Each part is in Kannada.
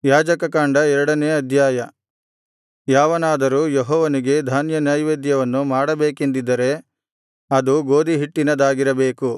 ಯಾಜಕಕಾಂಡ ಎರಡನೇ ಅಧ್ಯಾಯ ಯಾವನಾದರೂ ಯೆಹೋವನಿಗೆ ಧಾನ್ಯನೈವೇದ್ಯವನ್ನು ಮಾಡಬೇಕೆಂದಿದ್ದರೆ ಅದು ಗೋದಿಹಿಟ್ಟಿನದಾಗಿರಬೇಕು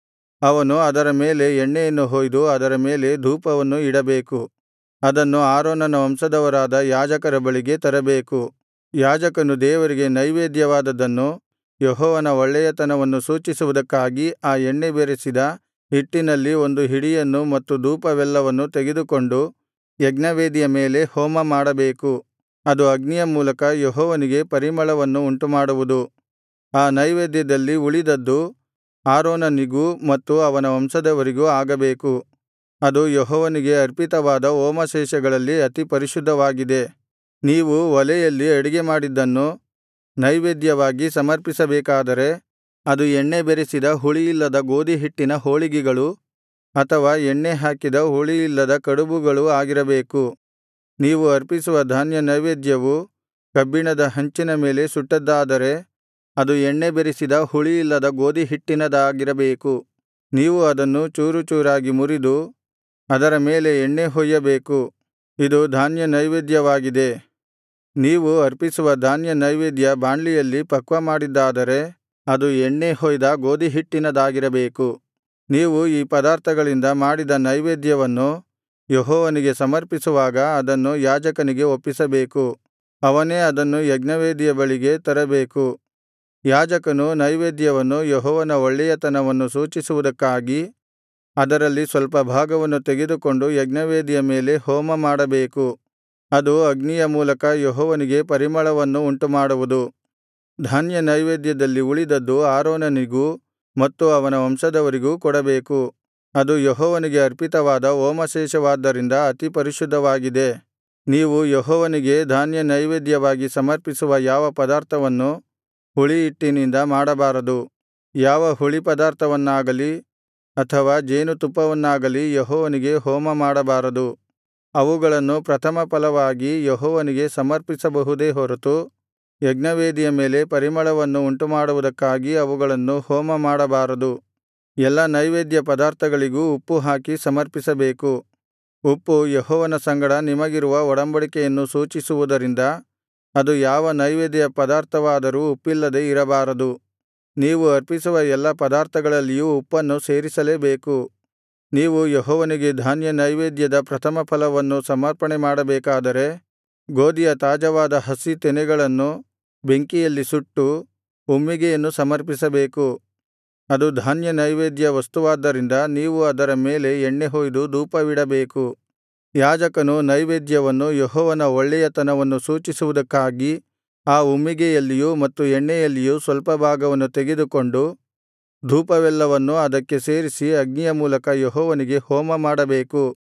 ಅವನು ಅದರ ಮೇಲೆ ಎಣ್ಣೆಯನ್ನು ಹೊಯ್ದು ಅದರ ಮೇಲೆ ಧೂಪವನ್ನು ಇಡಬೇಕು ಅದನ್ನು ಆರೋನನ ವಂಶದವರಾದ ಯಾಜಕರ ಬಳಿಗೆ ತರಬೇಕು ಯಾಜಕನು ದೇವರಿಗೆ ನೈವೇದ್ಯವಾದದ್ದನ್ನು ಯೆಹೋವನ ಒಳ್ಳೆಯತನವನ್ನು ಸೂಚಿಸುವುದಕ್ಕಾಗಿ ಆ ಎಣ್ಣೆ ಬೆರೆಸಿದ ಹಿಟ್ಟಿನಲ್ಲಿ ಒಂದು ಹಿಡಿಯನ್ನು ಮತ್ತು ಧೂಪವೆಲ್ಲವನ್ನು ತೆಗೆದುಕೊಂಡು ಯಜ್ಞವೇದಿಯ ಮೇಲೆ ಹೋಮಮಾಡಬೇಕು ಅದು ಅಗ್ನಿಯ ಮೂಲಕ ಯೆಹೋವನಿಗೆ ಪರಿಮಳವನ್ನು ಉಂಟುಮಾಡುವುದು ಆ ನೈವೇದ್ಯದಲ್ಲಿ ಉಳಿದದ್ದು ಆರೋನನಿಗೂ ಮತ್ತು ಅವನ ವಂಶದವರಿಗೂ ಆಗಬೇಕು ಅದು ಯೆಹೋವನಿಗೆ ಅರ್ಪಿತವಾದ ಹೋಮಶೇಷಗಳಲ್ಲಿ ಅತಿ ಪರಿಶುದ್ಧವಾಗಿದೆ ನೀವು ಒಲೆಯಲ್ಲಿ ಅಡಿಗೆ ಮಾಡಿದ್ದನ್ನು ನೈವೇದ್ಯವಾಗಿ ಸಮರ್ಪಿಸಬೇಕಾದರೆ ಅದು ಎಣ್ಣೆ ಬೆರೆಸಿದ ಹುಳಿಯಿಲ್ಲದ ಗೋದಿಹಿಟ್ಟಿನ ಹೋಳಿಗೆಗಳು ಅಥವಾ ಎಣ್ಣೆ ಹಾಕಿದ ಹುಳಿಯಿಲ್ಲದ ಕಡುಬುಗಳು ಆಗಿರಬೇಕು ನೀವು ಅರ್ಪಿಸುವ ಧಾನ್ಯನೈವೇದ್ಯವು ಕಬ್ಬಿಣದ ಹಂಚಿನ ಮೇಲೆ ಸುಟ್ಟದ್ದಾದರೆ ಅದು ಎಣ್ಣೆ ಬೆರೆಸಿದ ಹುಳಿಯಿಲ್ಲದ ಗೋದಿಹಿಟ್ಟಿನದಾಗಿರಬೇಕು ನೀವು ಅದನ್ನು ಚೂರುಚೂರಾಗಿ ಮುರಿದು ಅದರ ಮೇಲೆ ಎಣ್ಣೆ ಹೊಯ್ಯಬೇಕು ಇದು ಧಾನ್ಯನೈವೇದ್ಯವಾಗಿದೆ ನೀವು ಅರ್ಪಿಸುವ ಧಾನ್ಯನೈವೇದ್ಯ ಬಾಂಡ್ಲಿಯಲ್ಲಿ ಪಕ್ವಮಾಡಿದ್ದಾದರೆ ಅದು ಎಣ್ಣೆ ಹೊಯ್ದ ಗೋದಿಹಿಟ್ಟಿನದಾಗಿರಬೇಕು ನೀವು ಈ ಪದಾರ್ಥಗಳಿಂದ ಮಾಡಿದ ನೈವೇದ್ಯವನ್ನು ಯೆಹೋವನಿಗೆ ಸಮರ್ಪಿಸುವಾಗ ಅದನ್ನು ಯಾಜಕನಿಗೆ ಒಪ್ಪಿಸಬೇಕು ಅವನೇ ಅದನ್ನು ಯಜ್ಞವೇದಿಯ ಬಳಿಗೆ ತರಬೇಕು ಯಾಜಕನು ನೈವೇದ್ಯವನ್ನು ಯೆಹೋವನ ಒಳ್ಳೆಯತನವನ್ನು ಸೂಚಿಸುವುದಕ್ಕಾಗಿ ಅದರಲ್ಲಿ ಸ್ವಲ್ಪ ಭಾಗವನ್ನು ತೆಗೆದುಕೊಂಡು ಯಜ್ಞವೇದಿಯ ಮೇಲೆ ಹೋಮಮಾಡಬೇಕು ಅದು ಅಗ್ನಿಯ ಮೂಲಕ ಯೆಹೋವನಿಗೆ ಪರಿಮಳವನ್ನು ಉಂಟುಮಾಡುವುದು ಧಾನ್ಯನೈವೇದ್ಯದಲ್ಲಿ ಉಳಿದದ್ದು ಆರೋನನಿಗೂ ಮತ್ತು ಅವನ ವಂಶದವರಿಗೂ ಕೊಡಬೇಕು ಅದು ಯೆಹೋವನಿಗೆ ಅರ್ಪಿತವಾದ ಹೋಮಶೇಷವಾದ್ದರಿಂದ ಅತಿ ಪರಿಶುದ್ಧವಾಗಿದೆ ನೀವು ಯೆಹೋವನಿಗೆ ಧಾನ್ಯನೈವೇದ್ಯವಾಗಿ ಸಮರ್ಪಿಸುವ ಯಾವ ಪದಾರ್ಥವನ್ನು ಹುಳಿಹಿಟ್ಟಿನಿಂದ ಮಾಡಬಾರದು ಯಾವ ಹುಳಿಪದಾರ್ಥವನ್ನಾಗಲಿ ಅಥವಾ ಜೇನುತುಪ್ಪವನ್ನಾಗಲಿ ಯೆಹೋವನಿಗೆ ಹೋಮಮಾಡಬಾರದು ಅವುಗಳನ್ನು ಪ್ರಥಮಫಲವಾಗಿ ಯೆಹೋವನಿಗೆ ಸಮರ್ಪಿಸಬಹುದೇ ಹೊರತು ಯಜ್ಞವೇದಿಯ ಮೇಲೆ ಪರಿಮಳವನ್ನು ಉಂಟುಮಾಡುವುದಕ್ಕಾಗಿ ಅವುಗಳನ್ನು ಹೋಮಮಾಡಬಾರದು ಎಲ್ಲಾ ನೈವೇದ್ಯ ಪದಾರ್ಥಗಳಿಗೂ ಉಪ್ಪು ಹಾಕಿ ಸಮರ್ಪಿಸಬೇಕು ಉಪ್ಪು ಯೆಹೋವನ ಸಂಗಡ ನಿಮಗಿರುವ ಒಡಂಬಡಿಕೆಯನ್ನು ಸೂಚಿಸುವುದರಿಂದ ಅದು ಯಾವ ನೈವೇದ್ಯ ಪದಾರ್ಥವಾದರೂ ಉಪ್ಪಿಲ್ಲದೆ ಇರಬಾರದು ನೀವು ಅರ್ಪಿಸುವ ಎಲ್ಲಾ ಪದಾರ್ಥಗಳಲ್ಲಿಯೂ ಉಪ್ಪನ್ನು ಸೇರಿಸಲೇಬೇಕು ನೀವು ಯೆಹೋವನಿಗೆ ಧಾನ್ಯನೈವೇದ್ಯದ ಪ್ರಥಮಫಲವನ್ನು ಸಮರ್ಪಣೆ ಮಾಡಬೇಕಾದರೆ ಗೋದಿಯ ತಾಜಾವಾದ ಹಸಿ ತೆನೆಗಳನ್ನು ಬೆಂಕಿಯಲ್ಲಿ ಸುಟ್ಟು ಉಮ್ಮಿಗೆಯನ್ನು ಸಮರ್ಪಿಸಬೇಕು ಅದು ಧಾನ್ಯನೈವೇದ್ಯ ವಸ್ತುವಾದ್ದರಿಂದ ನೀವು ಅದರ ಮೇಲೆ ಎಣ್ಣೆ ಹೊಯ್ದು ಧೂಪವಿಡಬೇಕು ಯಾಜಕನು ನೈವೇದ್ಯವನ್ನು ಯೆಹೋವನ ಒಳ್ಳೆಯತನವನ್ನು ಸೂಚಿಸುವುದಕ್ಕಾಗಿ ಆ ಉಮ್ಮಿಗೆಯಲ್ಲಿಯೂ ಮತ್ತು ಎಣ್ಣೆಯಲ್ಲಿಯೂ ಸ್ವಲ್ಪ ಭಾಗವನ್ನು ತೆಗೆದುಕೊಂಡು ಧೂಪವೆಲ್ಲವನ್ನು ಅದಕ್ಕೆ ಸೇರಿಸಿ ಅಗ್ನಿಯ ಮೂಲಕ ಯೆಹೋವನಿಗೆ ಹೋಮಮಾಡಬೇಕು